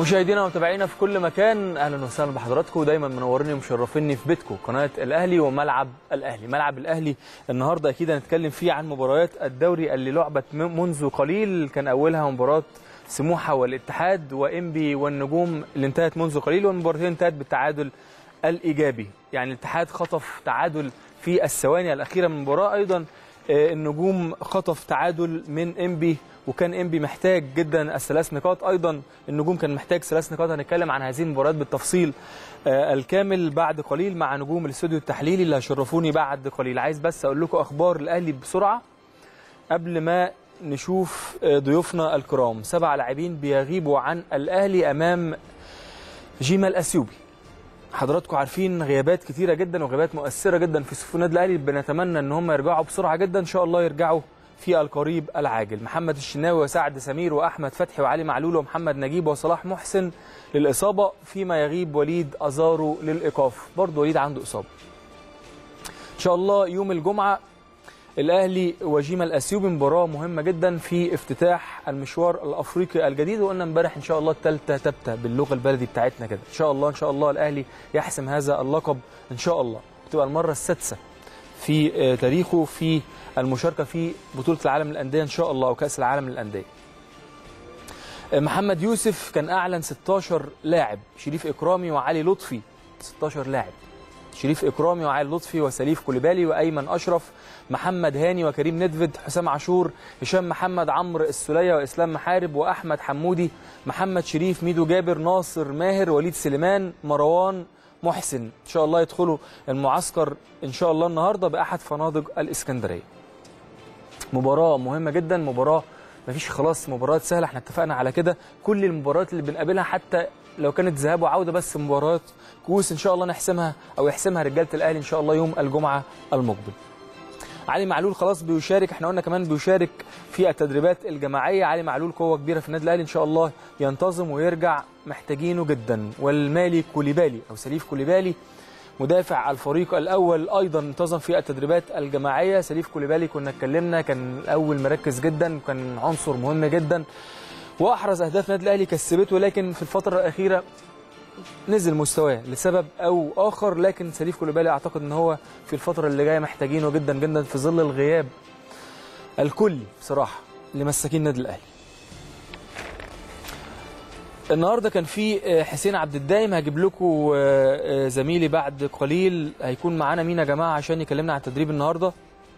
مشاهدينا ومتابعينا في كل مكان اهلا وسهلا بحضراتكم دايما منوريني ومشرفيني في بيتكم قناه الاهلي وملعب الاهلي ملعب الاهلي النهارده اكيد هنتكلم فيه عن مباريات الدوري اللي لعبت م- منذ قليل كان اولها مباراه سموحه والاتحاد وانبي والنجوم اللي انتهت منذ قليل والمباراتين انتهت بالتعادل الايجابي يعني الاتحاد خطف تعادل في الثواني الاخيره من المباراه ايضا آه، النجوم خطف تعادل من انبي وكان انبي محتاج جدا الثلاث نقاط ايضا النجوم كان محتاج ثلاث نقاط هنتكلم عن هذه المباريات بالتفصيل آه، الكامل بعد قليل مع نجوم الاستوديو التحليلي اللي هيشرفوني بعد قليل عايز بس اقول لكم اخبار الاهلي بسرعه قبل ما نشوف آه، ضيوفنا الكرام سبع لاعبين بيغيبوا عن الاهلي امام جيما الاثيوبي حضراتكم عارفين غيابات كتيره جدا وغيابات مؤثره جدا في صفوف النادي الاهلي بنتمنى ان هم يرجعوا بسرعه جدا ان شاء الله يرجعوا في القريب العاجل محمد الشناوي وسعد سمير واحمد فتحي وعلي معلول ومحمد نجيب وصلاح محسن للاصابه فيما يغيب وليد ازارو للايقاف برضه وليد عنده اصابه ان شاء الله يوم الجمعه الاهلي وجيما الاثيوبي مباراه مهمه جدا في افتتاح المشوار الافريقي الجديد وقلنا امبارح ان شاء الله الثالثه تبته باللغه البلدي بتاعتنا كده ان شاء الله ان شاء الله الاهلي يحسم هذا اللقب ان شاء الله تبقى المره السادسه في آه، تاريخه في المشاركه في بطوله العالم للانديه ان شاء الله وكاس العالم للانديه آه، محمد يوسف كان اعلن 16 لاعب شريف اكرامي وعلي لطفي 16 لاعب شريف اكرامي وعلي لطفي وسليف كوليبالي وايمن اشرف محمد هاني وكريم ندفد حسام عاشور هشام محمد عمرو السليه واسلام محارب واحمد حمودي محمد شريف ميدو جابر ناصر ماهر وليد سليمان مروان محسن ان شاء الله يدخلوا المعسكر ان شاء الله النهارده باحد فنادق الاسكندريه مباراه مهمه جدا مباراه مفيش خلاص مباريات سهله احنا اتفقنا على كده كل المباريات اللي بنقابلها حتى لو كانت ذهاب وعوده بس مباريات كؤوس ان شاء الله نحسمها او يحسمها رجاله الاهلي ان شاء الله يوم الجمعه المقبل علي معلول خلاص بيشارك احنا قلنا كمان بيشارك في التدريبات الجماعيه علي معلول قوه كبيره في النادي الاهلي ان شاء الله ينتظم ويرجع محتاجينه جدا والمالي كوليبالي او سليف كوليبالي مدافع الفريق الاول ايضا انتظم في التدريبات الجماعيه سليف كوليبالي كنا اتكلمنا كان الاول مركز جدا وكان عنصر مهم جدا واحرز اهداف النادي الاهلي كسبته لكن في الفتره الاخيره نزل مستواه لسبب او اخر لكن سليف كوليبالي اعتقد ان هو في الفتره اللي جايه محتاجينه جدا جدا في ظل الغياب الكلي بصراحه لمساكين النادي الاهلي النهارده كان في آه، حسين عبد الدايم هجيب لكم آه، آه، زميلي بعد قليل هيكون معانا مين يا جماعه عشان يكلمنا عن التدريب النهارده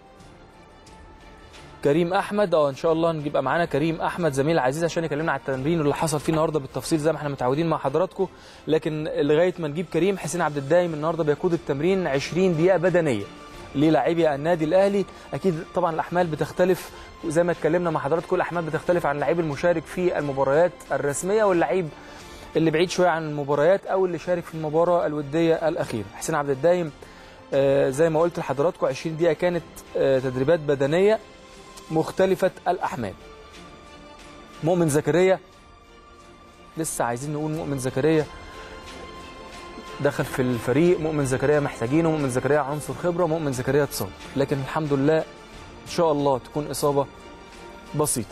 كريم احمد اه ان شاء الله نجيب معانا كريم احمد زميل العزيز عشان يكلمنا عن التمرين واللي حصل فيه النهارده بالتفصيل زي ما احنا متعودين مع حضراتكم لكن لغايه ما نجيب كريم حسين عبد الدايم النهارده بيقود التمرين 20 دقيقه بدنيه للاعبي النادي الاهلي اكيد طبعا الاحمال بتختلف وزي ما اتكلمنا مع حضراتكم الاحمال بتختلف عن اللعيب المشارك في المباريات الرسميه واللعيب اللي بعيد شويه عن المباريات او اللي شارك في المباراه الوديه الاخيره حسين عبد الدايم آه، زي ما قلت لحضراتكم 20 دقيقه كانت آه، تدريبات بدنيه مختلفة الأحمال مؤمن زكريا لسه عايزين نقول مؤمن زكريا دخل في الفريق مؤمن زكريا محتاجينه مؤمن زكريا عنصر خبرة مؤمن زكريا اتصاب لكن الحمد لله إن شاء الله تكون إصابة بسيطة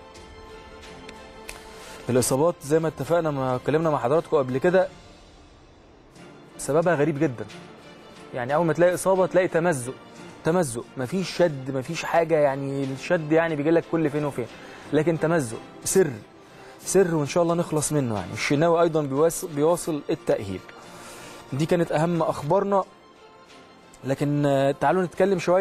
الإصابات زي ما اتفقنا ما اتكلمنا مع حضراتكم قبل كده سببها غريب جدا يعني أول ما تلاقي إصابة تلاقي تمزق تمزق مفيش شد مفيش حاجه يعني الشد يعني بيجي لك كل فين وفين لكن تمزق سر سر وان شاء الله نخلص منه يعني الشناوي ايضا بيواصل, بيواصل التاهيل دي كانت اهم اخبارنا لكن آه، تعالوا نتكلم شويه